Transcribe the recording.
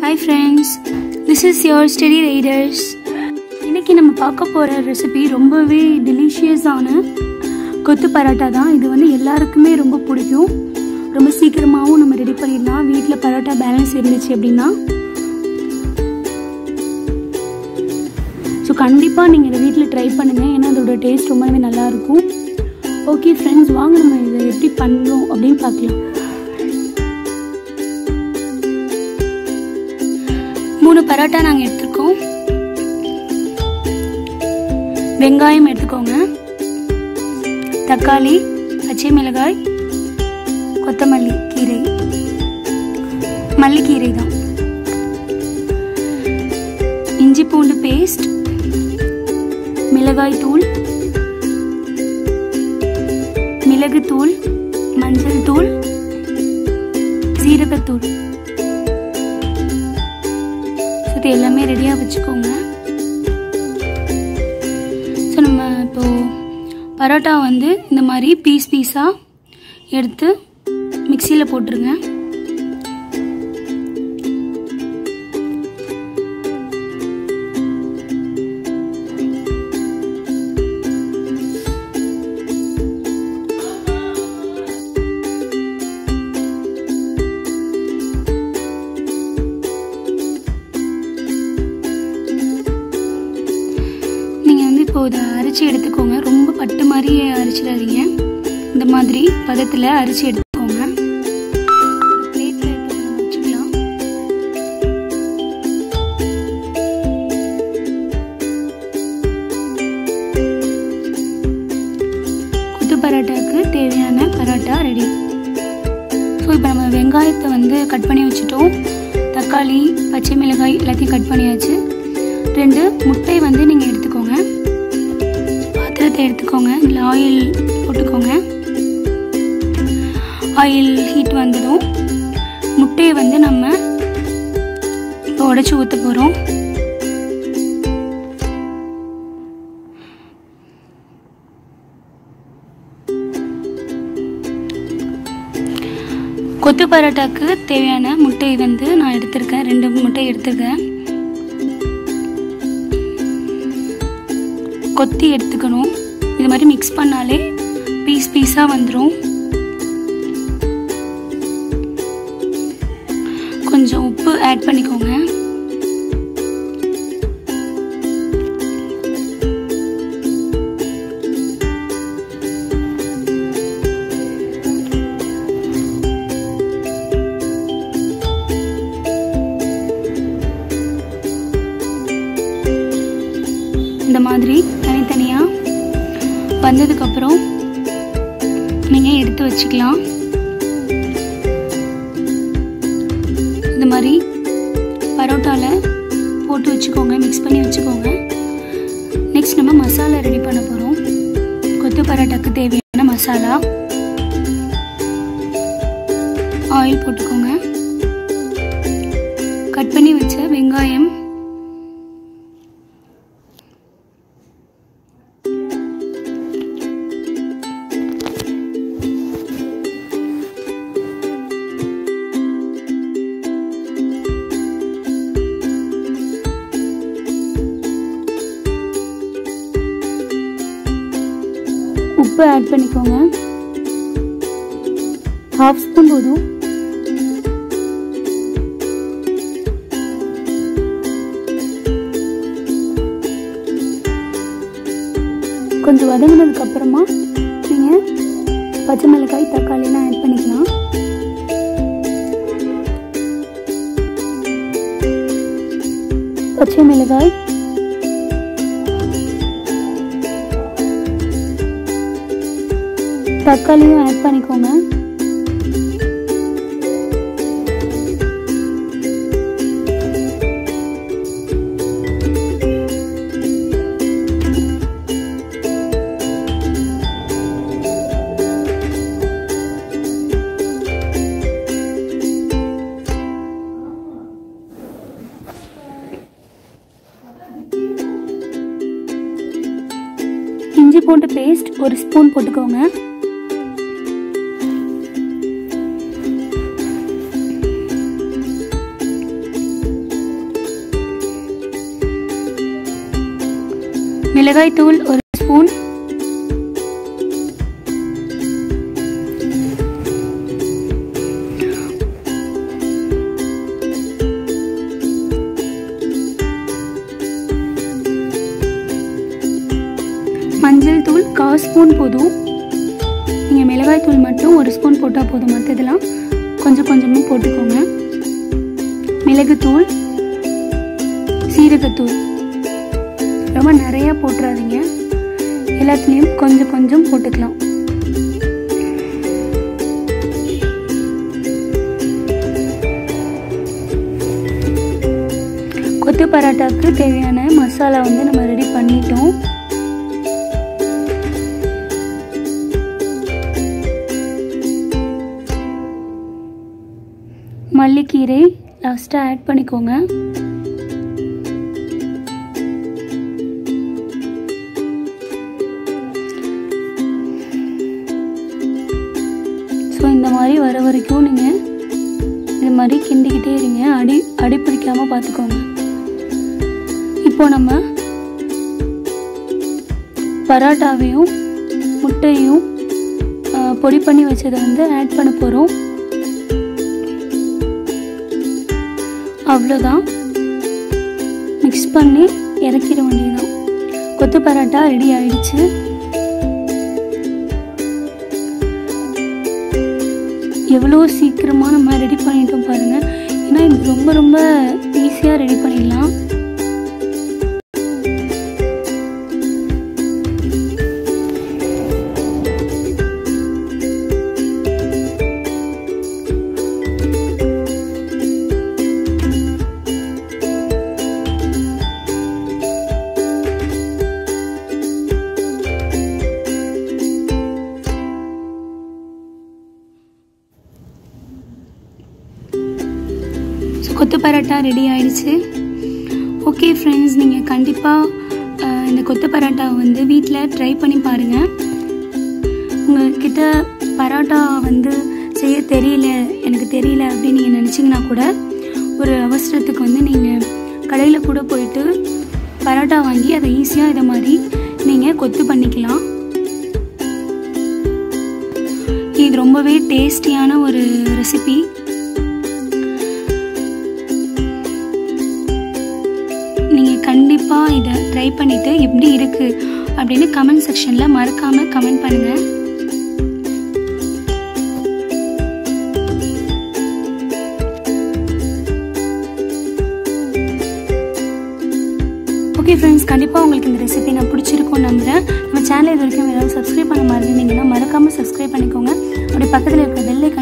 hi friends this is your study riders இன்னைக்கு நம்ம பார்க்க போகிற ரெசிபி ரொம்பவே டெலிஷியஸான கொத்து பரோட்டா தான் இது வந்து எல்லாருக்குமே ரொம்ப பிடிக்கும் ரொம்ப சீக்கிரமாகவும் நம்ம ரெடி பண்ணிடலாம் வீட்டில் பரோட்டா பேலன்ஸ் இருந்துச்சு அப்படின்னா ஸோ கண்டிப்பாக நீங்கள் இதை வீட்டில் ட்ரை பண்ணுங்கள் ஏன்னா அதோட டேஸ்ட் ரொம்பவே நல்லாயிருக்கும் ஓகே ஃப்ரெண்ட்ஸ் வாங்க நம்ம இதை எப்படி பண்ணுறோம் அப்படின்னு பார்க்கலாம் மூணு பரோட்டா நாங்கள் எடுத்துருக்கோம் வெங்காயம் எடுத்துக்கோங்க தக்காளி பச்சை மிளகாய் கொத்தமல்லி கீரை மல்லிக்கீரை தான் இஞ்சி பூண்டு பேஸ்ட் மிளகாய் தூள் மிளகுத்தூள் மஞ்சள் தூள் சீரகத்தூள் இது எல்லாமே ரெடியாக வச்சுக்கோங்க ஸோ நம்ம இப்போது பரோட்டா வந்து இந்த மாதிரி பீஸ் பீஸாக எடுத்து மிக்சியில் போட்டுருங்க நீங்கள் வந்து இப்போ இதை அரைச்சி எடுத்துக்கோங்க ரொம்ப பட்டு மாதிரி அரைச்சிடாதீங்க இந்த மாதிரி பதத்தில் அரைச்சி எடுத்துக்கோங்க ஒரு பிளேட்டில் இப்போ நம்ம வச்சுக்கலாம் கொத்து பரோட்டாவுக்கு தேவையான பரோட்டா ரெடி ஸோ இப்போ நம்ம வெங்காயத்தை வந்து கட் பண்ணி வச்சுட்டோம் தக்காளி பச்சை மிளகாய் எல்லாத்தையும் கட் பண்ணியாச்சு ரெண்டு முட்டை வந்து நீங்கள் எடுத்துக்கோங்க பாத்திரத்தை எடுத்துக்கோங்க இதில் ஆயில் போட்டுக்கோங்க ஆயில் ஹீட் வந்ததும் முட்டையை வந்து நம்ம இப்போ உடச்சி ஊற்ற போகிறோம் கொத்து பரோட்டாக்கு தேவையான முட்டை வந்து நான் எடுத்திருக்கேன் ரெண்டு முட்டை எடுத்திருக்கேன் கொத்தி எடுத்துக்கணும் இது மாதிரி மிக்ஸ் பண்ணாலே பீஸ் பீஸாக வந்துடும் கொஞ்சம் உப்பு ஆட் பண்ணிக்கோங்க இந்த மாதிரி தனித்தனியாக வந்ததுக்கப்புறம் நீங்கள் எடுத்து வச்சுக்கலாம் இந்த மாதிரி பரோட்டாவில் போட்டு வச்சுக்கோங்க மிக்ஸ் பண்ணி வச்சுக்கோங்க நெக்ஸ்ட் நம்ம மசாலா ரெடி பண்ண போகிறோம் கொத்து பரோட்டாக்கு தேவையான மசாலா ஆயில் போட்டுக்கோங்க கட் பண்ணி வச்ச வெங்காயம் உப்பு ஆட் பண்ணிக்கோங்க ஹாஃப் ஸ்பூன் போதும் கொஞ்சம் வதங்கினதுக்கு அப்புறமா நீங்கள் பச்சை மிளகாய் தக்காளிலாம் ஆட் பண்ணிக்கலாம் பச்சை மிளகாய் தக்காளியும் ஆட் பண்ணிக்கோங்க இஞ்சி பூண்டு பேஸ்ட் ஒரு ஸ்பூன் போட்டுக்கோங்க மிளகாய் தூள் ஒரு ஸ்பூன் மஞ்சள் தூள் கால் ஸ்பூன் போதும் நீங்கள் மிளகாய் தூள் மட்டும் ஒரு ஸ்பூன் போட்டால் போதும் மற்றதெல்லாம் கொஞ்சம் கொஞ்சமாக போட்டுக்கோங்க மிளகுத்தூள் சீரகத்தூள் ரொம்ப நிறையா போட்டுறாதீங்க எல்லாத்துலேயும் கொஞ்சம் கொஞ்சம் போட்டுக்கலாம் கொத்து பரோட்டாவுக்கு தேவையான மசாலா வந்து நம்ம ரெடி பண்ணிட்டோம் மல்லிக்கீரை லாஸ்ட்டாக ஆட் பண்ணிக்கோங்க ஸோ இந்த மாதிரி வர வரைக்கும் நீங்கள் இது மாதிரி கிண்டிக்கிட்டே இருங்க அடி அடி பிடிக்காமல் பார்த்துக்கோங்க இப்போ நம்ம பரோட்டாவையும் முட்டையும் ஆ, பொடி பண்ணி வச்சதை வந்து ஆட் பண்ண போகிறோம் அவ்வளோதான் மிக்ஸ் பண்ணி இறக்கிட வேண்டியதுதான் கொத்து பரோட்டா ரெடி ஆயிடுச்சு எவ்வளோ சீக்கிரமாக நம்ம ரெடி பண்ணிட்டோம் பாருங்கள் ஏன்னா இது ரொம்ப ரொம்ப ஈஸியாக ரெடி பண்ணிடலாம் ஸோ கொத்து பரோட்டா ரெடி ஆயிடுச்சு ஓகே ஃப்ரெண்ட்ஸ் நீங்கள் கண்டிப்பாக இந்த கொத்து பரோட்டா வந்து வீட்டில் ட்ரை பண்ணி பாருங்கள் உங்ககிட்ட பரோட்டா வந்து செய்ய தெரியல எனக்கு தெரியல அப்படின்னு நீங்கள் நினச்சிங்கன்னா கூட ஒரு அவசரத்துக்கு வந்து நீங்கள் கடையில் கூட போயிட்டு பரோட்டா வாங்கி அதை ஈஸியாக இதை மாதிரி நீங்கள் கொத்து பண்ணிக்கலாம் இது ரொம்பவே டேஸ்டியான ஒரு ரெசிபி நீங்கள் கண்டிப்பாக இதை ட்ரை பண்ணிவிட்டு எப்படி இருக்குது அப்படின்னு கமெண்ட் செக்ஷனில் மறக்காமல் கமெண்ட் பண்ணுங்கள் ஓகே ஃப்ரெண்ட்ஸ் கண்டிப்பாக உங்களுக்கு இந்த ரெசிபி நான் பிடிச்சிருக்கும்னு நம்புகிறேன் நம்ம சேனல் இது வரைக்கும் ஏதாவது சப்ஸ்கிரைப் பண்ண மாதிரி இருந்தீங்கன்னா மறக்காமல் சப்ஸ்கிரைப் பண்ணிக்கோங்க அப்படி பக்கத்தில் இருக்கிற பெல் ஐக்கானை